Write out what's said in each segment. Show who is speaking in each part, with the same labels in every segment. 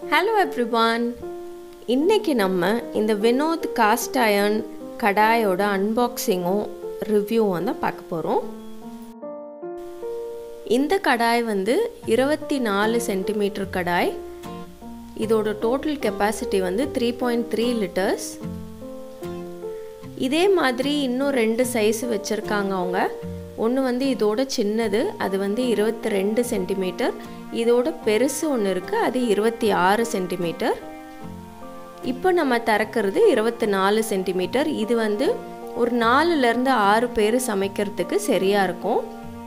Speaker 1: hello everyone இன்னைக்கு நம்ம இந்த வினோத் காஸ்ட் அயர்ன் கடாயோட அன்பாக்சிங்கும் ரிவ்யூவும் தான் பார்க்க போகிறோம் இந்த கடாய் வந்து இருபத்தி நாலு சென்டிமீட்டர் கடாய் இதோட டோட்டல் கெப்பாசிட்டி வந்து த்ரீ பாயிண்ட் த்ரீ லிட்டர்ஸ் இதே மாதிரி இன்னும் ரெண்டு சைஸ் வச்சுருக்காங்க அவங்க ஒன்று வந்து இதோட சின்னது அது வந்து இருபத்தி ரெண்டு சென்டிமீட்டர் இதோட பெருசு ஒன்று இருக்குது அது இருபத்தி ஆறு சென்டிமீட்டர் இப்போ நம்ம திறக்கிறது இருபத்தி நாலு சென்டிமீட்டர் இது வந்து ஒரு நாலுலேருந்து ஆறு பேர் சமைக்கிறதுக்கு சரியாக இருக்கும்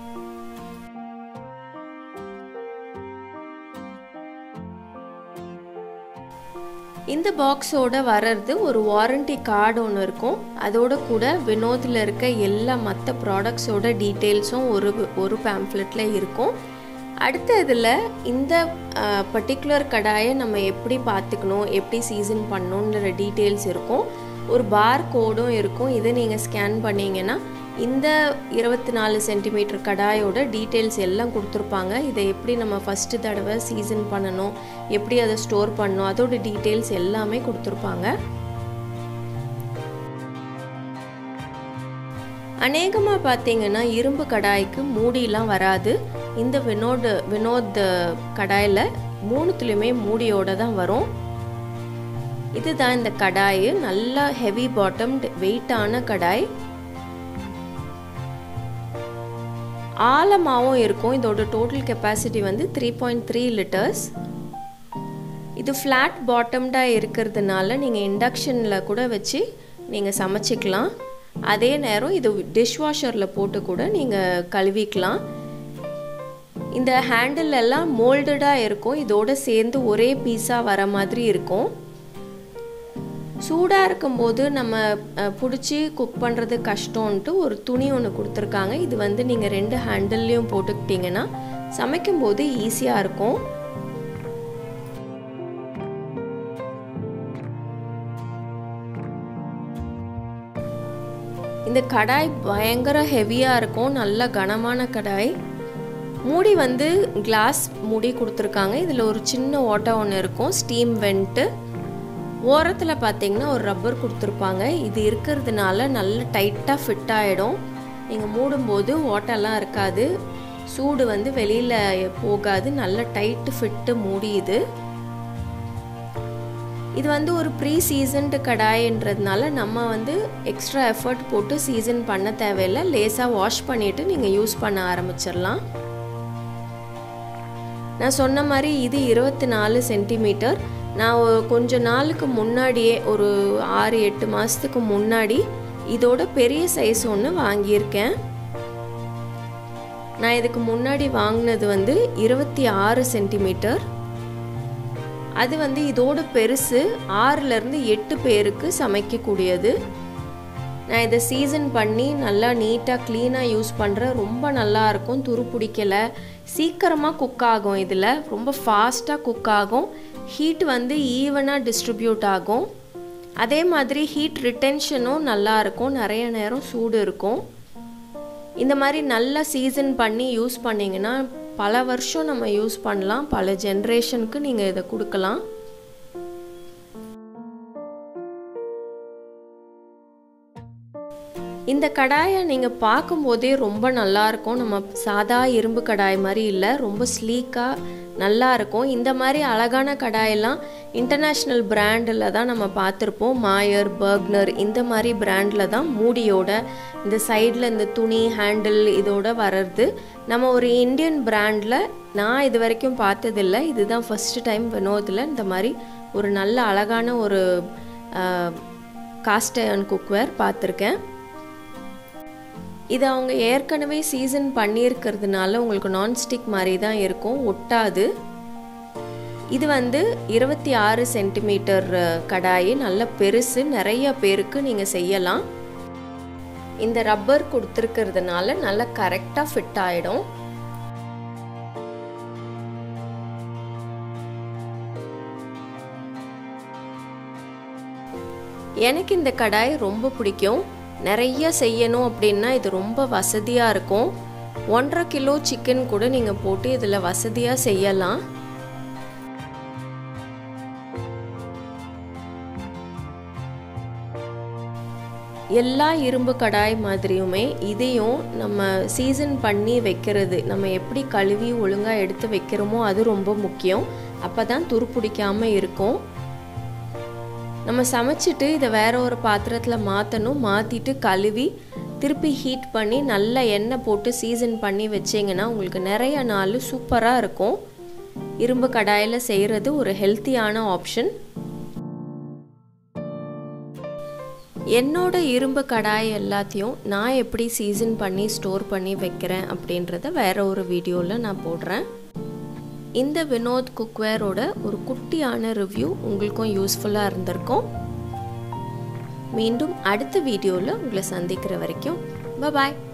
Speaker 1: இந்த பாக்ஸோட வர்றது ஒரு வாரண்டி கார்டு ஒன்று இருக்கும் அதோட கூட வினோதில் இருக்க எல்லா மற்ற ப்ராடக்ட்ஸோட டீட்டெயில்ஸும் ஒரு ஒரு பேம்ப்ளெட்டில் இருக்கும் அடுத்த இதில் இந்த பர்டிகுலர் கடாயை நம்ம எப்படி பார்த்துக்கணும் எப்படி சீசன் பண்ணணுன்ற டீட்டெயில்ஸ் இருக்கும் ஒரு பார் கோடும் இருக்கும் இதை நீங்கள் ஸ்கேன் பண்ணிங்கன்னா இந்த இருபத்தி நாலு சென்டிமீட்டர் கடாயோட டீட்டெயில்ஸ் எல்லாம் கொடுத்துருப்பாங்க இதை எப்படி நம்ம ஃபஸ்ட்டு தடவை சீசன் பண்ணணும் எப்படி அதை ஸ்டோர் பண்ணணும் அதோட டீட்டெயில்ஸ் எல்லாமே கொடுத்துருப்பாங்க அநேகமாக பார்த்தீங்கன்னா இரும்பு கடாய்க்கு மூடிலாம் வராது இந்த வினோத் வினோத் கடாயில் மூணுத்துலேயுமே மூடியோட தான் வரும் இதுதான் இந்த கடாய் நல்லா ஹெவி பாட்டம்டு வெயிட்டான கடாய் ஆழமாகவும் இருக்கும் இதோட டோட்டல் கெப்பாசிட்டி வந்து த்ரீ பாயிண்ட் த்ரீ லிட்டர்ஸ் இது ஃப்ளாட் பாட்டம்டாக இருக்கிறதுனால நீங்கள் இண்டக்ஷனில் கூட வச்சு நீங்கள் சமைச்சிக்கலாம் அதே நேரம் இது டிஷ்வாஷரில் போட்டு கூட நீங்கள் கழுவிக்கலாம் இந்த ஹேண்டில் எல்லாம் மோல்டடாக இருக்கும் இதோட சேர்ந்து ஒரே பீஸாக வர மாதிரி இருக்கும் சூடாக இருக்கும்போது நம்ம பிடிச்சி குக் பண்ணுறது கஷ்டம்ன்ட்டு ஒரு துணி ஒன்று கொடுத்துருக்காங்க இது வந்து நீங்கள் ரெண்டு ஹேண்டில்லையும் போட்டுக்கிட்டிங்கன்னா சமைக்கும்போது ஈஸியாக இருக்கும் இந்த கடாய் பயங்கர ஹெவியாக இருக்கும் நல்ல கனமான கடாய் மூடி வந்து கிளாஸ் மூடி கொடுத்துருக்காங்க இதில் ஒரு சின்ன ஓட்டை ஒன்று இருக்கும் ஸ்டீம் வெண்ட்டு ஓரத்தில் பார்த்தீங்கன்னா ஒரு ரப்பர் கொடுத்துருப்பாங்க இது இருக்கிறதுனால நல்ல டைட்டாக ஃபிட் ஆகிடும் நீங்கள் மூடும்போது ஓட்டெல்லாம் இருக்காது சூடு வந்து வெளியில் போகாது நல்ல டைட்டு ஃபிட்டு மூடியுது இது வந்து ஒரு ப்ரீ சீசன்டு கடாயின்றதுனால நம்ம வந்து எக்ஸ்ட்ரா எஃபர்ட் போட்டு சீசன் பண்ண தேவையில்லை லேசாக வாஷ் பண்ணிவிட்டு நீங்கள் யூஸ் பண்ண ஆரம்பிச்சிடலாம் நான் சொன்ன மாதிரி இது இருபத்தி நாலு சென்டிமீட்டர் நான் கொஞ்ச நாளுக்கு முன்னாடியே ஒரு ஆறு எட்டு மாதத்துக்கு முன்னாடி இதோட பெரிய சைஸ் ஒன்று வாங்கியிருக்கேன் நான் இதுக்கு முன்னாடி வாங்கினது வந்து இருபத்தி ஆறு சென்டிமீட்டர் அது வந்து இதோட பெருசு ஆறுலேருந்து எட்டு பேருக்கு சமைக்கக்கூடியது நான் இதை சீசன் பண்ணி நல்லா நீட்டாக க்ளீனாக யூஸ் பண்ணுறேன் ரொம்ப நல்லா இருக்கும் துரு பிடிக்கலை சீக்கிரமாக குக் ஆகும் இதில் ரொம்ப ஃபாஸ்ட்டாக குக் ஆகும் ஹீட் வந்து ஈவனாக டிஸ்ட்ரிபியூட் ஆகும் அதே மாதிரி ஹீட் ரிட்டென்ஷனும் நல்லா இருக்கும் நிறைய நேரம் சூடு இருக்கும் இந்த மாதிரி நல்லா சீசன் பண்ணி யூஸ் பண்ணிங்கன்னா பல வருஷம் நம்ம யூஸ் பண்ணலாம் பல ஜென்ரேஷனுக்கு நீங்கள் இதை கொடுக்கலாம் இந்த கடாயை நீங்கள் பார்க்கும்போதே ரொம்ப நல்லாயிருக்கும் நம்ம சாதா இரும்பு கடாய் மாதிரி இல்லை ரொம்ப ஸ்லீக்காக நல்லா இருக்கும் இந்த மாதிரி அழகான கடாயெல்லாம் இன்டர்நேஷ்னல் பிராண்டில் தான் நம்ம பார்த்துருப்போம் மாயர் பர்க்னர் இந்த மாதிரி பிராண்டில் தான் மூடியோட இந்த சைடில் இந்த துணி ஹேண்டில் இதோட வர்றது நம்ம ஒரு இந்தியன் பிராண்டில் நான் இது வரைக்கும் பார்த்ததில்ல இதுதான் ஃபஸ்ட்டு டைம் வினோதில் இந்த மாதிரி ஒரு நல்ல அழகான ஒரு காஸ்ட் அயர்ன் குக்வேர் பார்த்துருக்கேன் இது அவங்க ஏற்கனவே சீசன் பண்ணியிருக்கிறதுனால உங்களுக்கு நான்ஸ்டிக் மாதிரி தான் இருக்கும் ஒட்டாது இது வந்து இருபத்தி ஆறு சென்டிமீட்டர் கடாயி நல்ல பெருசு நிறைய பேருக்கு நீங்கள் செய்யலாம் இந்த ரப்பர் கொடுத்துருக்கிறதுனால நல்லா கரெக்டாக ஃபிட் ஆகிடும் எனக்கு இந்த கடாய் ரொம்ப பிடிக்கும் நிறைய செய்யணும் அப்படின்னா இது ரொம்ப வசதியாக இருக்கும் ஒன்றரை கிலோ சிக்கன் கூட நீங்கள் போட்டு இதில் வசதியாக செய்யலாம் எல்லா இரும்பு கடாய் மாதிரியுமே இதையும் நம்ம சீசன் பண்ணி வைக்கிறது நம்ம எப்படி கழுவி ஒழுங்காக எடுத்து வைக்கிறோமோ அது ரொம்ப முக்கியம் அப்போ தான் துருப்பிடிக்காமல் இருக்கும் நம்ம சமைச்சிட்டு இதை வேற ஒரு பாத்திரத்தில் மாற்றணும் மாற்றிட்டு கழுவி திருப்பி ஹீட் பண்ணி நல்ல எண்ணெய் போட்டு சீசன் பண்ணி வச்சிங்கன்னா உங்களுக்கு நிறைய நாள் சூப்பராக இருக்கும் இரும்பு கடாயில் செய்கிறது ஒரு ஹெல்த்தியான ஆப்ஷன் என்னோட இரும்பு கடாய் எல்லாத்தையும் நான் எப்படி சீசன் பண்ணி ஸ்டோர் பண்ணி வைக்கிறேன் அப்படின்றத வேற ஒரு வீடியோவில் நான் போடுறேன் இந்த வினோத் குக்வேரோட ஒரு குட்டியான ரிவ்யூ உங்களுக்கும் யூஸ்ஃபுல்லாக இருந்திருக்கும் மீண்டும் அடுத்த வீடியோவில் உங்களை சந்திக்கிற வரைக்கும் பாய்